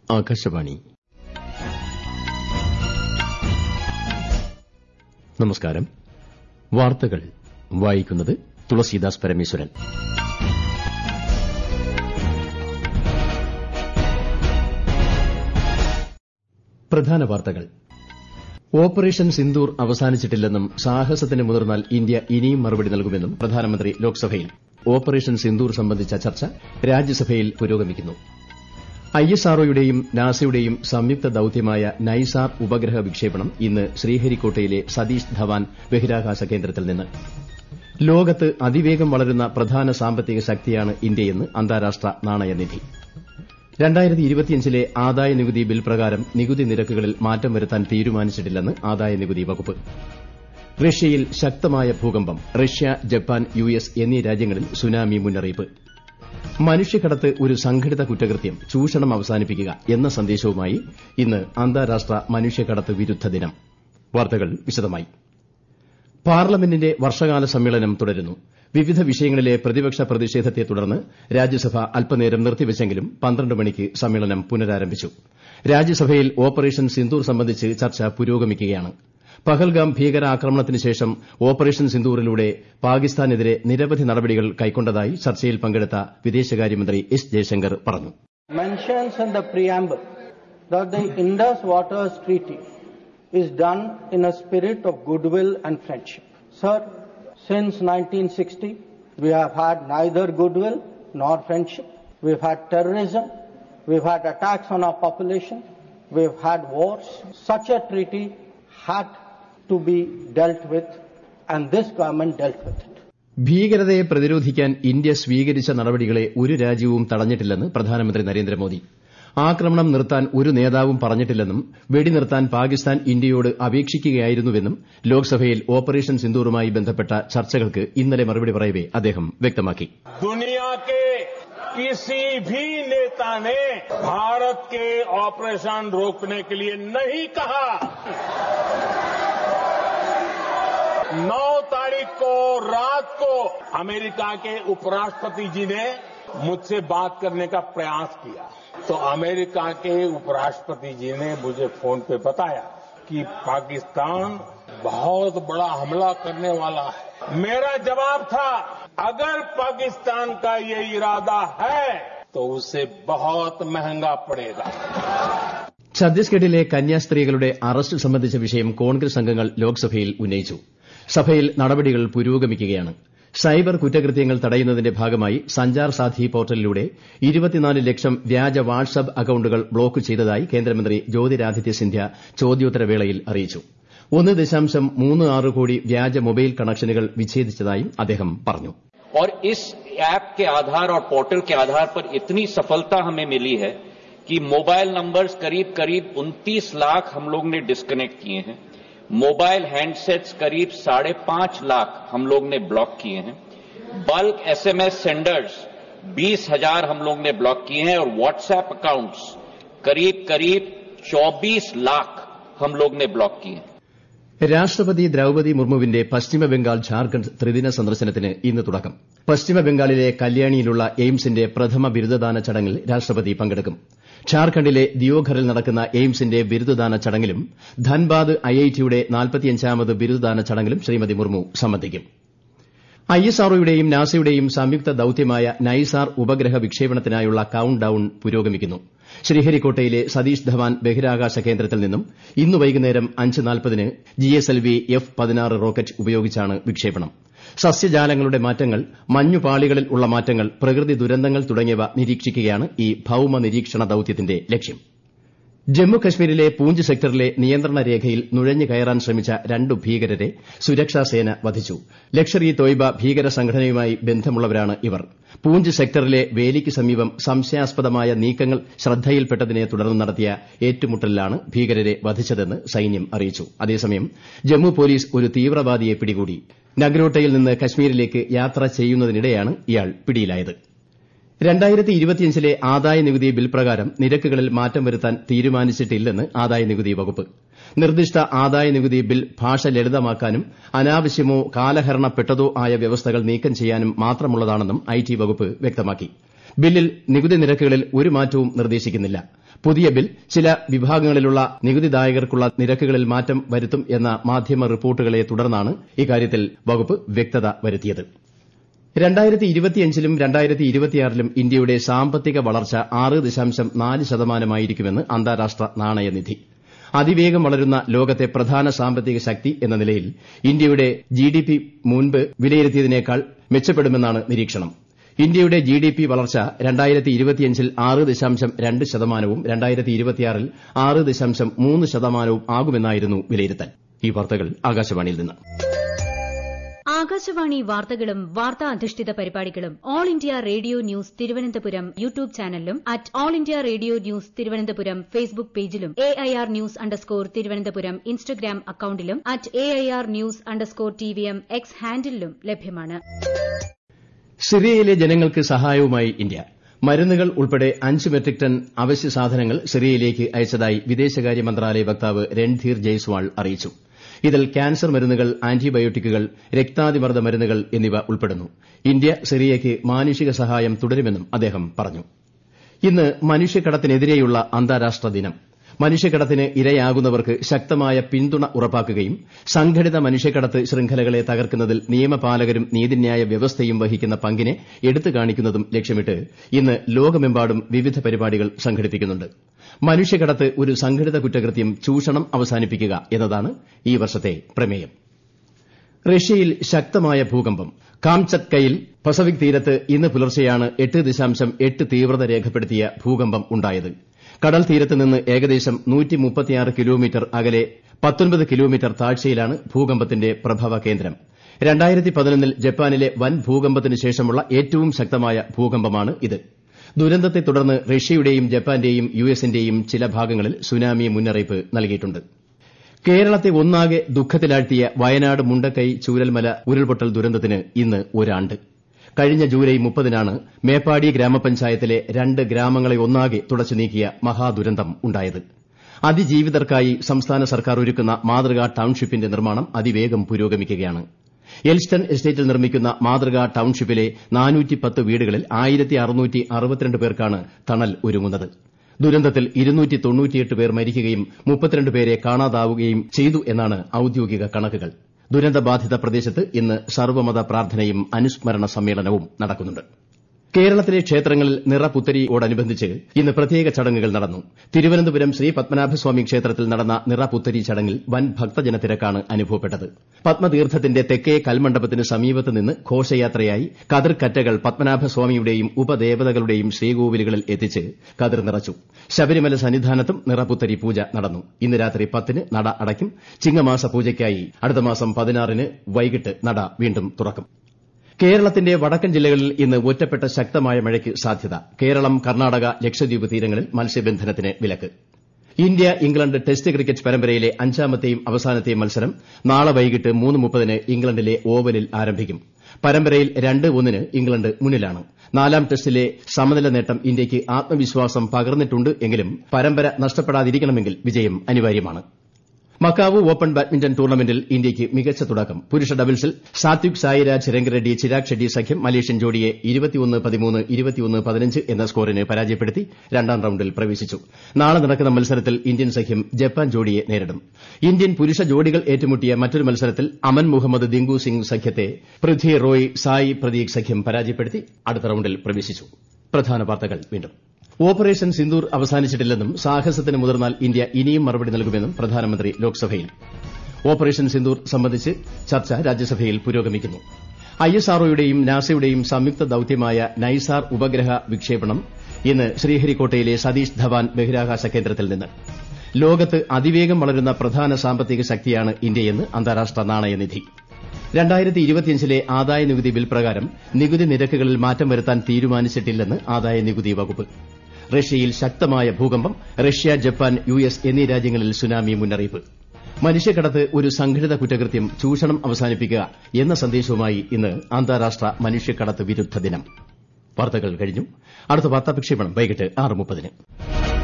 ആകാശവാണി നമസ്കാരം വാർത്തകൾ വായിക്കുന്നത് തുളസീദാസ് പരമേശ്വരൻ പ്രധാന വാർത്തകൾ ഓപ്പറേഷൻ സിന്ദൂർ അവസാനിച്ചിട്ടില്ലെന്നും സാഹസത്തിന് മുതിർന്നാൽ ഇന്ത്യ ഇനിയും മറുപടി നൽകുമെന്നും പ്രധാനമന്ത്രി ലോക്സഭയിൽ ഓപ്പറേഷൻ സിന്ദൂർ സംബന്ധിച്ച ചർച്ച രാജ്യസഭയിൽ പുരോഗമിക്കുന്നു ഐഎസ്ആർഒയുടെയും നാസയുടെയും സംയുക്ത ദൌത്യമായ നൈസാർ ഉപഗ്രഹ വിക്ഷേപണം ഇന്ന് ശ്രീഹരിക്കോട്ടയിലെ സതീഷ് ധവാൻ ബഹിരാകാശ കേന്ദ്രത്തിൽ നിന്ന് ലോകത്ത് അതിവേഗം വളരുന്ന പ്രധാന സാമ്പത്തിക ശക്തിയാണ് ഇന്ത്യയെന്ന് അന്താരാഷ്ട്ര നാണയനിധി ലെ ആദായനികുതി ബിൽ പ്രകാരം നികുതി നിരക്കുകളിൽ മാറ്റം വരുത്താൻ തീരുമാനിച്ചിട്ടില്ലെന്ന് ആദായനികുതി വകുപ്പ് റഷ്യയിൽ ശക്തമായ ഭൂകമ്പം റഷ്യ ജപ്പാൻ യുഎസ് എന്നീ രാജ്യങ്ങളിൽ സുനാമി മുന്നറിയിപ്പ് മനുഷ്യക്കടത്ത് ഒരു സംഘടിത കുറ്റകൃത്യം ചൂഷണം അവസാനിപ്പിക്കുക എന്ന സന്ദേശവുമായി ഇന്ന് അന്താരാഷ്ട്ര മനുഷ്യക്കടത്ത് വിരുദ്ധ ദിനം വാർത്തകൾ വിശദമായി പാർലമെന്റിന്റെ വർഷകാല സമ്മേളനം തുടരുന്നു വിവിധ വിഷയങ്ങളിലെ പ്രതിപക്ഷ പ്രതിഷേധത്തെ തുടർന്ന് രാജ്യസഭ അല്പനേരം നിർത്തിവച്ചെങ്കിലും പന്ത്രണ്ട് മണിക്ക് സമ്മേളനം പുനരാരംഭിച്ചു രാജ്യസഭയിൽ ഓപ്പറേഷൻ സിന്ദൂർ സംബന്ധിച്ച് ചർച്ച പുരോഗമിക്കുകയാണ് പഹൽഗാം ഭീകരാക്രമണത്തിന് ശേഷം ഓപ്പറേഷൻ സിന്ദൂറിലൂടെ പാകിസ്ഥാനെതിരെ നിരവധി നടപടികൾ കൈക്കൊണ്ടതായി ചർച്ചയിൽ പങ്കെടുത്ത വിദേശകാര്യമന്ത്രി എസ് ജയശങ്കർ പറഞ്ഞു mentions in the preamble that the Indus Waters Treaty is done in a spirit of goodwill and friendship. Sir, since 1960, we have had neither goodwill nor friendship. We've had terrorism, we've had attacks on our population, we've had wars. Such a treaty had to be dealt with, and this government dealt with it. ഭീകരതയെ പ്രതിരോധിക്കാൻ India സ്വീകരിച്ച നടപടികളെ ഒരു രാജ്യവും തടഞ്ഞിട്ടില്ലെന്ന് പ്രധാനമന്ത്രി നരേന്ദ്രമോദി ആക്രമണം നിർത്താൻ ഒരു നേതാവും പറഞ്ഞിട്ടില്ലെന്നും വെടിനിർത്താൻ പാകിസ്ഥാൻ ഇന്ത്യയോട് അപേക്ഷിക്കുകയായിരുന്നുവെന്നും ലോക്സഭയിൽ ഓപ്പറേഷൻ സിന്ദൂറുമായി ബന്ധപ്പെട്ട ചർച്ചകൾക്ക് ഇന്നലെ മറുപടി പറയവെ അദ്ദേഹം വ്യക്തമാക്കി दुनिया के किसी भी नेता ने भारत के ऑपरेशन रोकने के लिए नहीं कहा नौ तारीख को रात को अमेरिका के उपराष्ट्रपति जी ने मुझसे बात करने का प्रयास किया तो अमेरिका के उपराष्ट्रपति जी ने मुझे फोन पे बताया कि पाकिस्तान बहुत बड़ा हमला करने वाला है मेरा जवाब था अगर पाकिस्तान का ये इरादा है तो उसे बहुत महंगा पड़ेगा ഛത്തീസ്ഗഡിലെ കന്യാസ്ത്രീകളുടെ അറസ്റ്റ് സംബന്ധിച്ച വിഷയം കോൺഗ്രസ് അംഗങ്ങൾ ലോക്സഭയിൽ ഉന്നയിച്ചു സഭയിൽ നടപടികൾ പുരോഗമിക്കുകയാണ് സൈബർ കുറ്റകൃത്യങ്ങൾ തടയുന്നതിന്റെ ഭാഗമായി സഞ്ചാർ സാധി പോർട്ടലിലൂടെ ലക്ഷം വ്യാജ വാട്സ്ആപ്പ് അക്കൌണ്ടുകൾ ബ്ലോക്ക് ചെയ്തതായി കേന്ദ്രമന്ത്രി ജ്യോതിരാദിത്യ സിന്ധ്യ ചോദ്യോത്തരവേളയിൽ അറിയിച്ചു ഒന്ന് ദശാംശം മൂന്ന് ആറ് കോടി വ്യാജ മൊബൈൽ കണക്ഷനുകൾ വിച്ഛേദിച്ചതായും അദ്ദേഹം പറഞ്ഞു और इस ऐप के आधार और पोर्टल के आधार पर इतनी सफलता हमें मिली है कि मोबाइल नंबर्स करीब करीब 29 लाख हम लोग ने डिस्कनेक्ट किए हैं मोबाइल हैंडसेट्स करीब साढ़े पांच लाख हम लोग ने ब्लॉक किए हैं बल्क एसएमएस सेंडर्स बीस हजार हम लोग ने ब्लॉक किए हैं और व्हाट्सएप अकाउंट्स करीब करीब 24 लाख हम लोग ने ब्लॉक किए हैं രാഷ്ട്രപതി ദ്രൌപതി മുർമുവിന്റെ പശ്ചിമബംഗാൾ ഝാർഖണ്ഡ് ത്രിദിന സന്ദർശനത്തിന് ഇന്ന് തുടക്കം പശ്ചിമബംഗാളിലെ കല്യാണിയിലുള്ള എയിംസിന്റെ പ്രഥമ ബിരുദദാന ചടങ്ങിൽ രാഷ്ട്രപതി പങ്കെടുക്കും ഝാർഖണ്ഡിലെ ദിയോഘറിൽ നടക്കുന്ന എയിംസിന്റെ ബിരുദദാന ചടങ്ങിലും ധൻബാദ് ഐഐടിയുടെ നാൽപ്പത്തിയഞ്ചാമത് ബിരുദദാന ചടങ്ങിലും ശ്രീമതി മുർമു സംബന്ധിക്കും ഐഎസ്ആർഒയുടെയും നാസയുടെയും സംയുക്ത ദൌത്യമായ നൈസാർ ഉപഗ്രഹ വിക്ഷേപണത്തിനായുള്ള കൌണ്ട് ഡൌൺ പുരോഗമിക്കുന്നു ശ്രീഹരിക്കോട്ടയിലെ സതീഷ് ധവാൻ ബഹിരാകാശ കേന്ദ്രത്തിൽ നിന്നും ഇന്ന് വൈകുന്നേരം അഞ്ച് നാൽപ്പതിന് ജിഎസ്എൽവി എഫ് പതിനാറ് റോക്കറ്റ് ഉപയോഗിച്ചാണ് വിക്ഷേപണം സസ്യജാലങ്ങളുടെ മാറ്റങ്ങൾ മഞ്ഞുപാളികളിൽ ഉള്ള മാറ്റങ്ങൾ പ്രകൃതി ദുരന്തങ്ങൾ തുടങ്ങിയവ നിരീക്ഷിക്കുകയാണ് ഈ ഭൌമ നിരീക്ഷണ ദൌത്യത്തിന്റെ ലക്ഷ്യം ജമ്മു കശ്മീരിലെ പൂഞ്ച് സെക്ടറിലെ നിയന്ത്രണ രേഖയിൽ നുഴഞ്ഞു കയറാൻ ശ്രമിച്ച രണ്ടു ഭീകരരെ സുരക്ഷാസേന വധിച്ചു ലഷ്കർ ഇ തോയ്ബ ഭീകര സംഘടനയുമായി ബന്ധമുള്ളവരാണ് ഇവർ പൂഞ്ച് സെക്ടറിലെ വേലിക്ക് സമീപം സംശയാസ്പദമായ നീക്കങ്ങൾ ശ്രദ്ധയിൽപ്പെട്ടതിനെ തുടർന്ന് നടത്തിയ ഏറ്റുമുട്ടലിലാണ് ഭീകരരെ വധിച്ചതെന്ന് സൈന്യം അറിയിച്ചു അതേസമയം ജമ്മു പോലീസ് ഒരു തീവ്രവാദിയെ പിടികൂടി നഗ്രോട്ടയിൽ നിന്ന് കശ്മീരിലേക്ക് യാത്ര ചെയ്യുന്നതിനിടെയാണ് ഇയാൾ പിടിയിലായത് ലെ ആദായനികുതി ബിൽ പ്രകാരം നിരക്കുകളിൽ മാറ്റം വരുത്താൻ തീരുമാനിച്ചിട്ടില്ലെന്ന് ആദായനികുതി വകുപ്പ് നിർദ്ദിഷ്ട ആദായനികുതി ബിൽ ഭാഷ ലളിതമാക്കാനും അനാവശ്യമോ കാലഹരണപ്പെട്ടതോ ആയ വ്യവസ്ഥകൾ നീക്കം ചെയ്യാനും മാത്രമുള്ളതാണെന്നും ഐടി വകുപ്പ് വ്യക്തമാക്കി ബില്ലിൽ നികുതി നിരക്കുകളിൽ ഒരു മാറ്റവും നിർദ്ദേശിക്കുന്നില്ല പുതിയ ബിൽ ചില വിഭാഗങ്ങളിലുള്ള നികുതിദായകർക്കുള്ള നിരക്കുകളിൽ മാറ്റം വരുത്തും എന്ന മാധ്യമ റിപ്പോർട്ടുകളെ തുടർന്നാണ് ഇക്കാര്യത്തിൽ വകുപ്പ് വ്യക്തത വരുത്തിയത് ലും ലും ഇന്ത്യയുടെ സാമ്പത്തിക വളർച്ച ആറ് ദശാംശം നാല് ശതമാനമായിരിക്കുമെന്ന് അന്താരാഷ്ട്ര നാണയനിധി അതിവേഗം വളരുന്ന ലോകത്തെ പ്രധാന സാമ്പത്തിക ശക്തി എന്ന നിലയിൽ ഇന്ത്യയുടെ ജിഡിപി മുൻപ് വിലയിരുത്തിയതിനേക്കാൾ മെച്ചപ്പെടുമെന്നാണ് നിരീക്ഷണം ഇന്ത്യയുടെ ജിഡിപി വളർച്ച ൽ ആറ് ദശാംശം രണ്ട് ശതമാനവും ൽ ആറ് ദശാംശം മൂന്ന് ശതമാനവും ആകുമെന്നായിരുന്നു വിലയിരുത്തൽ ഈ വാർത്തകൾ ആകാശവാണിയിൽ നിന്ന് ആകാശവാണി വാർത്തകളും വാർത്താ അധിഷ്ഠിത പരിപാടികളും All India Radio news Thiruvananthapuram YouTube ചാനലിലും at All India Radio news Thiruvananthapuram Facebook പേജിലും A I R news underscore Thiruvananthapuram Instagram അക്കൌണ്ടിലും at A I R news underscore T V M X ഹാൻഡിലും ലഭ്യമാണ് സിറിയയിലെ ജനങ്ങൾക്ക് സഹായവുമായി ഇന്ത്യ മരുന്നുകൾ ഉൾപ്പെടെ അഞ്ച് മെട്രിക് ടൺ അവശ്യ സാധനങ്ങൾ സിറിയയിലേക്ക് അയച്ചതായി വിദേശകാര്യ മന്ത്രാലയ വക്താവ് രൺധീർ ജയ്സ്വാൾ അറിയിച്ചു ഇതിൽ ക്യാൻസർ മരുന്നുകൾ ആന്റിബയോട്ടിക്കുകൾ രക്താതിമർദ്ദ മരുന്നുകൾ എന്നിവ ഉൾപ്പെടുന്നു ഇന്ത്യ സിറിയയ്ക്ക് മാനുഷിക സഹായം തുടരുമെന്നും അദ്ദേഹം പറഞ്ഞു ഇന്ന് മനുഷ്യക്കടത്തിനെതിരെയുള്ള അന്താരാഷ്ട്ര ദിനം മനുഷ്യക്കടത്തിന് ഇരയാകുന്നവർക്ക് ശക്തമായ പിന്തുണ ഉറപ്പാക്കുകയും സംഘടിത മനുഷ്യക്കടത്ത് ശൃംഖലകളെ തകർക്കുന്നതിൽ നിയമപാലകരും നീതിന്യായ വ്യവസ്ഥയും വഹിക്കുന്ന പങ്കിനെ എടുത്തു കാണിക്കുന്നതും ലക്ഷ്യമിട്ട് ഇന്ന് ലോകമെമ്പാടും വിവിധ പരിപാടികൾ സംഘടിപ്പിക്കുന്നുണ്ട് മനുഷ്യക്കടത്ത് ഒരു സംഘടിത കുറ്റകൃത്യം ചൂഷണം അവസാനിപ്പിക്കുക എന്നതാണ് ഈ വർഷത്തെ പ്രമേയം റഷ്യയിൽ ശക്തമായ ഭൂകമ്പം കാംചത്കയിൽ പസഫിക് തീരത്ത് ഇന്ന് പുലർച്ചെയാണ് എട്ട് ദശാംശം എട്ട് തീവ്രത രേഖപ്പെടുത്തിയ ഭൂകമ്പം ഉണ്ടായത് കടൽ തീരത്ത് നിന്ന് ഏകദേശം കിലോമീറ്റർ അകലെ കിലോമീറ്റർ താഴ്ചയിലാണ് ഭൂകമ്പത്തിന്റെ പ്രഭവ കേന്ദ്രം ൽ ജപ്പാനിലെ വൻ ഭൂകമ്പത്തിന് ശേഷമുള്ള ഏറ്റവും ശക്തമായ ഭൂകമ്പമാണ് ഇത് ദുരന്തത്തെ തുടർന്ന് റഷ്യയുടെയും ജപ്പാന്റെയും യുഎസിന്റെയും ചില ഭാഗങ്ങളിൽ സുനാമി മുന്നറിയിപ്പ് നൽകിയിട്ടുണ്ട് കേരളത്തെ ഒന്നാകെ ദുഃഖത്തിലാഴ്ത്തിയ വയനാട് മുണ്ടക്കൈ ചൂരൽമല ഉരുൾപൊട്ടൽ ദുരന്തത്തിന് ഇന്ന് ഒരാണ്ട് കഴിഞ്ഞ ജൂലൈ മുപ്പതിനാണ് മേപ്പാടി ഗ്രാമപഞ്ചായത്തിലെ രണ്ട് ഗ്രാമങ്ങളെ ഒന്നാകെ തുടച്ചു നീക്കിയ മഹാദുരന്തം ഉണ്ടായത് അതിജീവിതർക്കായി സംസ്ഥാന സർക്കാർ ഒരുക്കുന്ന മാതൃകാ ടൌൺഷിപ്പിന്റെ നിർമ്മാണം അതിവേഗം പുരോഗമിക്കുകയാണ് എൽസ്റ്റൺ എസ്റ്റേറ്റിൽ നിർമ്മിക്കുന്ന മാതൃകാ ടൌൺഷിപ്പിലെ വീടുകളിൽ പേർക്കാണ് തണൽ ഒരുങ്ങുന്നത് ദുരന്തത്തിൽ പേർ മരിക്കുകയും പേരെ കാണാതാവുകയും ചെയ്തു എന്നാണ് ഔദ്യോഗിക കണക്കുകൾ ദുരന്തബാധിത പ്രദേശത്ത് ഇന്ന് സർവ്വമത പ്രാർത്ഥനയും അനുസ്മരണ സമ്മേളനവും നടക്കുന്നുണ്ട് കേരളത്തിലെ ക്ഷേത്രങ്ങളിൽ നിറപുത്തരിയോടനുബന്ധിച്ച് ഇന്ന് പ്രത്യേക ചടങ്ങുകൾ നടന്നു തിരുവനന്തപുരം ശ്രീ പത്മനാഭസ്വാമി ക്ഷേത്രത്തിൽ നടന്ന നിറപുത്തരി ചടങ്ങിൽ വൻ ഭക്തജനത്തിരക്കാണ് അനുഭവപ്പെട്ടത് പത്മതീർത്ഥത്തിന്റെ തെക്കേ കൽമണ്ഡപത്തിന് സമീപത്ത് നിന്ന് ഘോഷയാത്രയായി കതിർക്കറ്റകൾ പത്മനാഭസ്വാമിയുടെയും ഉപദേവതകളുടെയും ശ്രീകോവിലുകളിൽ എത്തിച്ച് കതിർ നിറച്ചു ശബരിമല സന്നിധാനത്തും നിറപുത്തരി പൂജ നടന്നു ഇന്ന് രാത്രി പത്തിന് നട അടയ്ക്കും ചിങ്ങമാസ പൂജയ്ക്കായി അടുത്ത മാസം പതിനാറിന് വൈകിട്ട് നട വീണ്ടും തുറക്കും കേരളത്തിന്റെ വടക്കൻ ജില്ലകളിൽ ഇന്ന് ഒറ്റപ്പെട്ട ശക്തമായ മഴയ്ക്ക് സാധ്യത കേരളം കർണാടക ലക്ഷദ്വീപ് തീരങ്ങളിൽ മത്സ്യബന്ധനത്തിന് വിലക്ക് ഇന്ത്യ ഇംഗ്ലണ്ട് ടെസ്റ്റ് ക്രിക്കറ്റ് പരമ്പരയിലെ അഞ്ചാമത്തെയും അവസാനത്തെയും മത്സരം നാളെ വൈകിട്ട് മൂന്ന് മുപ്പതിന് ഇംഗ്ലണ്ടിലെ ഓവലിൽ ആരംഭിക്കും പരമ്പരയിൽ രണ്ട് ഒന്നിന് ഇംഗ്ലണ്ട് മുന്നിലാണ് നാലാം ടെസ്റ്റിലെ സമനില നേട്ടം ഇന്ത്യയ്ക്ക് ആത്മവിശ്വാസം പകർന്നിട്ടുണ്ട് എങ്കിലും പരമ്പര നഷ്ടപ്പെടാതിരിക്കണമെങ്കിൽ വിജയം അനിവാര്യമാണ് മക്കാവു ഓപ്പൺ ബാഡ്മിന്റൺ ടൂർണമെന്റിൽ ഇന്ത്യയ്ക്ക് മികച്ച തുടക്കം പുരുഷ ഡബിൾസിൽ സാത്വിക് സായിരാജ് രംഗറെഡ്ഡി ചിരാഗ് ഷെഡ്ഡി സഖ്യം മലേഷ്യൻ ജോഡിയെ എന്ന സ്കോറിന് പരാജയപ്പെടുത്തി രണ്ടാം റൌണ്ടിൽ പ്രവേശിച്ചു നാളെ നടക്കുന്ന മത്സരത്തിൽ ഇന്ത്യൻ സഖ്യം ജപ്പാൻ ജോഡിയെ നേരിടും ഇന്ത്യൻ പുരുഷ ജോഡികൾ ഏറ്റുമുട്ടിയ മറ്റൊരു മത്സരത്തിൽ അമൻ മുഹമ്മദ് ദിങ്കു സിംഗ് സഖ്യത്തെ പൃഥ്വി റോയ് സായി പ്രതീക് സഖ്യം പരാജയപ്പെടുത്തി അടുത്ത റൌണ്ടിൽ പ്രവേശിച്ചു പ്രധാന വാർത്തകൾ വീണ്ടും ഓപ്പറേഷൻ സിന്ദൂർ അവസാനിച്ചിട്ടില്ലെന്നും സാഹസത്തിന് മുതിർന്നാൽ ഇന്ത്യ ഇനിയും മറുപടി നൽകുമെന്നും പ്രധാനമന്ത്രി ലോക്സഭയിൽ ഓപ്പറേഷൻ സിന്ദൂർ സംബന്ധിച്ച് ചർച്ച രാജ്യസഭയിൽ പുരോഗമിക്കുന്നു ഐഎസ്ആർഒയുടെയും നാസയുടെയും സംയുക്ത ദൌത്യമായ നൈസാർ ഉപഗ്രഹ വിക്ഷേപണം ഇന്ന് ശ്രീഹരിക്കോട്ടയിലെ സതീഷ് ധവാൻ ബഹിരാകാശ കേന്ദ്രത്തിൽ നിന്ന് ലോകത്ത് അതിവേഗം വളരുന്ന പ്രധാന സാമ്പത്തിക ശക്തിയാണ് ഇന്ത്യയെന്ന് അന്താരാഷ്ട്ര നാണയനിധി ലെ ആദായ നികുതി ബിൽ പ്രകാരം നികുതി നിരക്കുകളിൽ മാറ്റം വരുത്താൻ തീരുമാനിച്ചിട്ടില്ലെന്ന് ആദായ നികുതി വകുപ്പ് റഷ്യയിൽ ശക്തമായ ഭൂകമ്പം റഷ്യ ജപ്പാൻ യു എസ് എന്നീ രാജ്യങ്ങളിൽ സുനാമി മുന്നറിയിപ്പ് മനുഷ്യക്കടത്ത് ഒരു സംഘടിത കുറ്റകൃത്യം ചൂഷണം അവസാനിപ്പിക്കുക എന്ന സന്ദേശവുമായി ഇന്ന് അന്താരാഷ്ട്ര മനുഷ്യക്കടത്ത് വിരുദ്ധ ദിനം വാർത്തകൾ കഴിഞ്ഞു അടുത്ത വാർത്താ പ്രക്ഷേപണം വൈകിട്ട് ആറ് മുപ്പതിന്